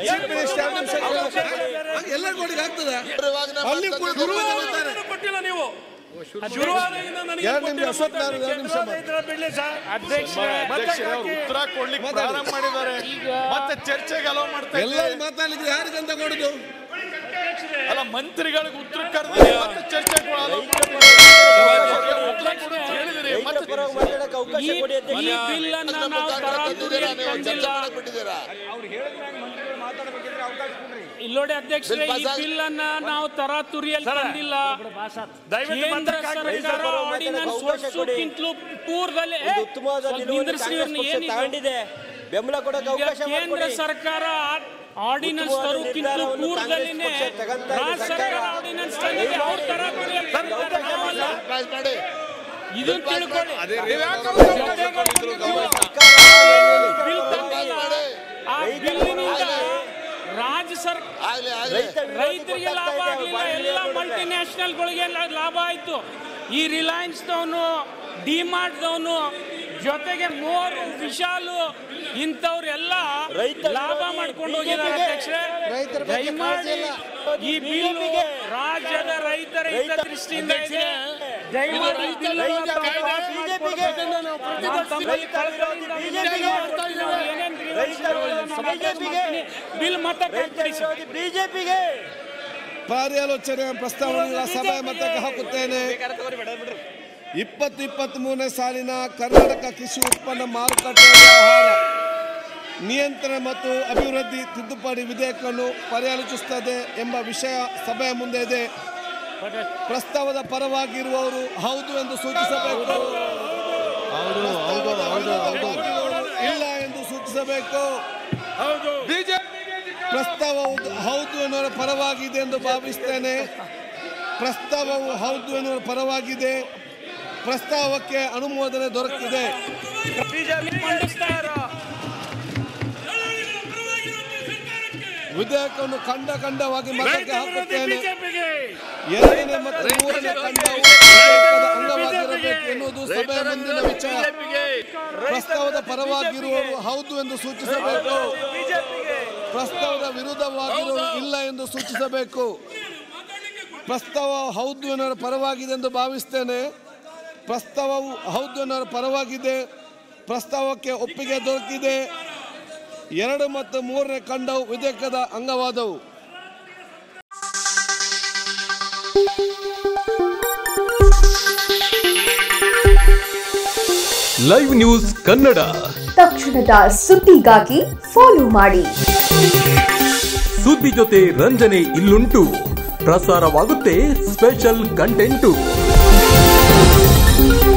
Chief minister ಎರಡು ನಿಮಿಷ ಎಲ್ಲರಿಗೂ ಕೊಡಿಗೆ ಆಗ್ತದೆ ಅಲ್ಲಿ ಕೂಡ ಮಾತಾಡ್ತಾರೆ. ಕೊಟ್ಟಿಲ್ಲ ನೀವು ಶುರುವಾದಾಗಿಂದ ನನಗೆ ಎರಡು ನಿಮಿಷ, ಕೊಟ್ಟಿಲ್ಲ, ಅಶ್ವಥ್ ನಾರಾಯಣ, ಎರಡು ನಿಮಿಷ ಮಾತಾಡ್ಲಿಕ್ಕೆ ಇದ್ರೆ ಬಿಡ್ಲಿ ಸರ್. ಅಧ್ಯಕ್ಷರೇ ಅವ್ರು ಉತ್ತರ ಕೊಡ್ಲಿಕ್ಕೆ ಮಾತಾಡಿ. ಪ್ರಾರಂಭ ಮಾಡಿದ್ದಾರೆ ಮತ್ತೆ ಚರ್ಚೆಗೆ ಅಲೋ ಮಾಡ್ತಾ ಎಲ್ಲರೂ ಇದ್ದಾರೆ ಮಾತಾಡ್ಲಿಕ್ಕೆ ಯಾರಿಗಂತ ಕೊಡುದು ಅಲ್ಲ ಮಂತ್ರಿಗಳಿಗೆ ಉತ್ತರ ಕರೆದ್ರೆ ಮತ್ತೆ ಚರ್ಚೆಗೆ ಅಲೋ ಮಾಡ್ತಾರೆ. ಉತ್ತರ ಕೊಡು ಅಂತ ಹೇಳಿದಿರಿ ಮತ್ತೆ ಈ ಈ ಬಿಲ್ ಅನ್ನ ನಾವು ತರಾತುರಿಯಲ್ಲಿ ತಂದಿಲ್ಲ ಇಲ್ಲಿ ನೋಡಿ ಅಧ್ಯಕ್ಷರೇ ಈ ಬಿಲ್ ಅನ್ನ ನಾವು ತರಾತುರಿಯಲ್ಲಿ ತಂದಿಲ್ಲ ದಯವಿಟ್ಟು ಕೇಂದ್ರ ಮಾತಕ್ಕೆ ಹಾಕಿ. ಸರ್ಕಾರ ಆರ್ಡಿನನ್ಸ್ ಹೊರಡಿಸೋಕ್ಕಿಂತಲೂ ಪೂರ್ವದಲ್ಲಿ ಏ, ಉತ್ತಮವಾದ ಸ್ವಲ್ಪ ನಿಲುವನ್ನು ನಿಂದ್ರಿಸಿ ಕಾಂಗ್ರೆಸ್ ಇವ್ರನ್ನ ಪಕ್ಷ ಏನಿದು? ತಗೊಂಡಿದೆ ಬೆಂಬಲ ಕೊಡಕ್ಕೆ ಈಗ ಅವಕಾಶ ಕೇಂದ್ರ ಮಾಡಿಕೊಡಿ. ಸರ್ಕಾರ ಆರ್ಡಿನನ್ಸ್ ಉತ್ತಮವಾದ ತರೋಕ್ಕಿಂತ ನಿರ್ಧಾರವನ್ನು ಪೂರ್ವದಲ್ಲಿನೇ ಕಾಂಗ್ರೆಸ್ ಪಕ್ಷ ತಗೊಂತಾ ಇದೆ. ರಾಜ್ಯ ಸರ್ಕಾರ ಸರ್ಕಾರ ಆರ್ಡಿನನ್ಸ್ ತಂದಿದೆ ಅವ್ರ ತರಾತುರಿಯಲ್ಲಿ ತಂದಿದ್ದಾರೆ, ನಾವಲ್ಲ. ಇದನ್ನ ತಿಳ್ಕೊಳ್ಳಿ ಬಿಲ್ ತಂದಿಲ್ಲ ಆ ಬಿಲ್ಲಿನಿಂದ ರಾಜ್ಯ ಸರ್ಕಾರ ರೈತ ವಿರೋಧಿ ರೈತರಿಗೆ ಲಾಭ ಗೊತ್ತಾಗ್ತಾ ಇದೆ, ಆಗಲಿಲ್ಲ ಬಾಯಿ ಎಲ್ಲ ಮೇಲೆ ಮಲ್ಟಿನ್ಯಾಷನಲ್ಗಳಿಗೆ ಲಾಭ ಆಯ್ತು ಈ ರಿಲಯನ್ಸ್ದವನು ಡಿಮಾರ್ಟ್ದವನು ಜೊತೆಗೆ ಮೋರು ವಿಶಾಲು ಇಂಥವ್ರೆಲ್ಲ ರೈತ ಲಾಭ ವಿರೋಧಿ ಮಾಡ್ಕೊಂಡು ಹೋಗಿದ್ದಾರೆ BJP ಗೆ ಅಧ್ಯಕ್ಷರೇ ರೈತರ ಬಗ್ಗೆ ದಯಮಾಡಿ ಈ ಬಿಲ್ BJP ಗೆ ರಾಜ್ಯದ ರೈತರ ಹಿತ ರೈತ- ದೃಷ್ಟಿಯಿಂದ ಇದೆ ದಯಮಾಡಿ ಈ ಬಿಲ್ ರೈತ ಅನ್ನ ವಿರೋಧಿ ಪಾಸ್ BJP ಗೆ ಮಾಡ್ಕೊಡ್ಬೇಕು. ನಾನು ತಮ್ಮಲ್ಲಿ ರೈತ ವಿರೋಧಿ ಕಳಕಳಿಯಿಂದ BJP ಗೆ ಏನೇನ್ ರೈತ ವಿರೋಧಿ BJP ಗೆ ಬಿಲ್ ಮತ ರೈತ ವಿರೋಧಿ ಬಿಜೆಪಿಗೆ ಪರ್ಯಾಲೋಚನೆಯ ಪ್ರಸ್ತಾವನೆಗಳ ಸಭೆ ಮತಕ್ಕೆ ಹಾಕುತ್ತೇನೆ ಇಪ್ಪತ್ತು ಇಪ್ಪತ್ತ್ ಮೂರನೇ ಸಾಲಿನ ಕರ್ನಾಟಕ ಕೃಷಿ ಉತ್ಪನ್ನ ಮಾರುಕಟ್ಟೆ ವ್ಯವಹಾರ ನಿಯಂತ್ರಣ ಮತ್ತು ಅಭಿವೃದ್ಧಿ ತಿದ್ದುಪಡಿ ವಿಧೇಯಕವನ್ನು ಪರ್ಯಾಲೋಚಿಸುತ್ತದೆ ಎಂಬ ವಿಷಯ ಸಭೆಯ ಮುಂದೆ ಇದೆ ಪ್ರಸ್ತಾವದ ಪರವಾಗಿ ಇರುವವರು ಹೌದು ಎಂದು ಸೂಚಿಸಬೇಕು ಪ್ರಸ್ತಾವದ ವಿರುದ್ಧವಾಗಿರುವವರು ಇಲ್ಲ ಎಂದು ಸೂಚಿಸಬೇಕು ಪ್ರಸ್ತಾವವು ಹೌದು ಎನ್ನುವರ ಪರವಾಗಿದೆ ಎಂದು ಭಾವಿಸ್ತೇನೆ ಪ್ರಸ್ತಾವವು ಹೌದು ಎನ್ನುವರ ಪರವಾಗಿದೆ ಪ್ರಸ್ತಾವಕ್ಕೆ ಅನುಮೋದನೆ ದೊರಕಿದೆ ವಿಧೇಯಕವನ್ನು ಖಂಡ ಖಂಡವಾಗಿ ಮತಕ್ಕೆ ಹಾಕುತ್ತೇನೆ ಎರಡನೇ ಮತ್ತು ಮೂರನೇ ಖಂಡವು ವಿಧೇಯಕದ ಅಂಗವಾಗಿರಬೇಕು ಎನ್ನುವುದು ಸಭೆಯ ಮುಂದಿನ ವಿಚಾರ ಪ್ರಸ್ತಾವದ ಪರವಾಗಿರುವವರು ಹೌದು ಎಂದು ಸೂಚಿಸಬೇಕು ಪ್ರಸ್ತಾವದ ವಿರುದ್ಧವಾಗಿರುವವರು ಇಲ್ಲ ಎಂದು ಸೂಚಿಸಬೇಕು ಪ್ರಸ್ತಾವ ಹೌದು ಎನ್ನುವ ಪರವಾಗಿದೆ ಎಂದು ಭಾವಿಸ್ತೇನೆ ಪ್ರಸ್ತಾವವು ಹೌದು ಎನ್ನುವ ಪರವಾಗಿದೆ ಪ್ರಸ್ತಾವಕ್ಕೆ ಒಪ್ಪಿಗೆ ದೊರಕಿದೆ ಎರಡು ಮತ್ತು ಮೂರನೇ ಖಂಡವು ವಿಧೇಯಕದ ಅಂಗವಾದವು ಲೈವ್ ನ್ಯೂಸ್ ಕನ್ನಡ ತಕ್ಷಣದ ಸುದ್ದಿಗಾಗಿ ಫಾಲೋ ಮಾಡಿ ಸುದ್ದಿ ಜೊತೆ ರಂಜನೆ ಇಲ್ಲುಂಟು ಪ್ರಸಾರವಾಗುತ್ತೆ ಸ್ಪೆಷಲ್ ಕಂಟೆಂಟು